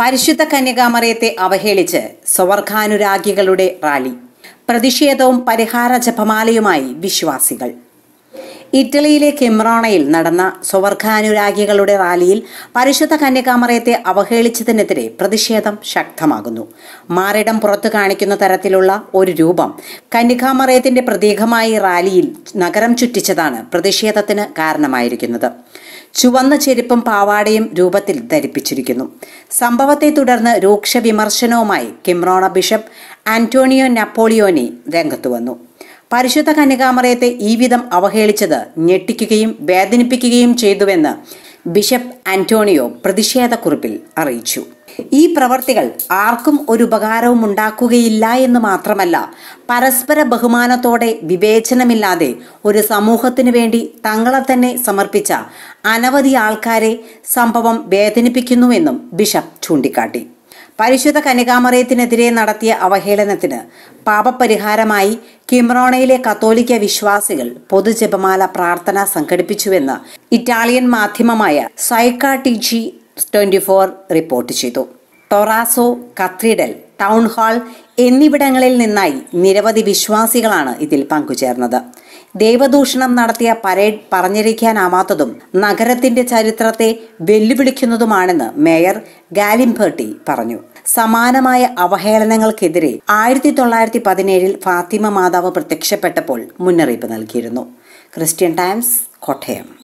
പരിശുദ്ധ കന്യകാമറയത്തെ അവഹേളിച്ച് സ്വവർഗാനുരാഗികളുടെ റാലി പ്രതിഷേധവും പരിഹാര ജപമാലയുമായി വിശ്വാസികൾ ഇറ്റലിയിലെ കിമ്രോണയിൽ നടന്ന സ്വവർഗാനുരാഗികളുടെ റാലിയിൽ പരിശുദ്ധ കന്യകാമറയത്തെ അവഹേളിച്ചതിനെതിരെ പ്രതിഷേധം ശക്തമാകുന്നു മാറിടം പുറത്തു കാണിക്കുന്ന തരത്തിലുള്ള ഒരു രൂപം കന്യകാമറയത്തിന്റെ പ്രതീകമായി റാലിയിൽ നഗരം ചുറ്റിച്ചതാണ് പ്രതിഷേധത്തിന് കാരണമായിരിക്കുന്നത് ചുവന്ന ചെരുപ്പും പാവാടയും രൂപത്തിൽ ധരിപ്പിച്ചിരിക്കുന്നു സംഭവത്തെ തുടർന്ന് രൂക്ഷ വിമർശനവുമായി കിമ്രോണ ബിഷപ്പ് ആന്റോണിയോ നപ്പോളിയോനി രംഗത്തു വന്നു പരിശുദ്ധ കന്യകാമറയത്തെ ഈ വിധം അവഹേളിച്ചത് ഞെട്ടിക്കുകയും വേദനിപ്പിക്കുകയും ചെയ്തുവെന്ന് ബിഷപ്പ് ആന്റോണിയോ പ്രതിഷേധക്കുറിപ്പിൽ അറിയിച്ചു ഈ പ്രവർത്തികൾ ആർക്കും ഒരു ഉപകാരവും ഉണ്ടാക്കുകയില്ല എന്ന് മാത്രമല്ല പരസ്പര ബഹുമാനത്തോടെ വിവേചനമില്ലാതെ ഒരു സമൂഹത്തിനു വേണ്ടി തങ്ങളെ തന്നെ സമർപ്പിച്ച അനവധി ആൾക്കാരെ സംഭവം വേദനിപ്പിക്കുന്നുവെന്നും ബിഷപ്പ് ചൂണ്ടിക്കാട്ടി പരിശുദ്ധ കനികാമറയത്തിനെതിരെ നടത്തിയ അവഹേളനത്തിന് പാപപരിഹാരമായി കിമ്രോണയിലെ കത്തോലിക്ക വിശ്വാസികൾ പൊതുജപമാല പ്രാർത്ഥന സംഘടിപ്പിച്ചുവെന്ന് ഇറ്റാലിയൻ മാധ്യമമായ Sky T G twenty four report ചെയ്തു ടൊറാസോ കത്തീഡൽ ടൗൺ ഹാൾ എന്നിവിടങ്ങളിൽ നിന്നായി നിരവധി വിശ്വാസികളാണ് ഇതിൽ പങ്കുചേർന്നത് ദൈവദൂഷണം നടത്തിയ പരേഡ് പറഞ്ഞിരിക്കാനാവാത്തതും നഗരത്തിന്റെ ചരിത്രത്തെ വെല്ലുവിളിക്കുന്നതുമാണെന്ന് മേയർ ഗാലിംബർട്ടി പറഞ്ഞു സമാനമായ അവഹേളനങ്ങൾക്കെതിരെ ആയിരത്തി തൊള്ളായിരത്തി പതിനേഴിൽ ഫാത്തിമ മാതാവ് പ്രത്യക്ഷപ്പെട്ടപ്പോൾ മുന്നറിയിപ്പ് നൽകിയിരുന്നു ക്രിസ്ത്യൻ ടൈംസ് കോട്ടയം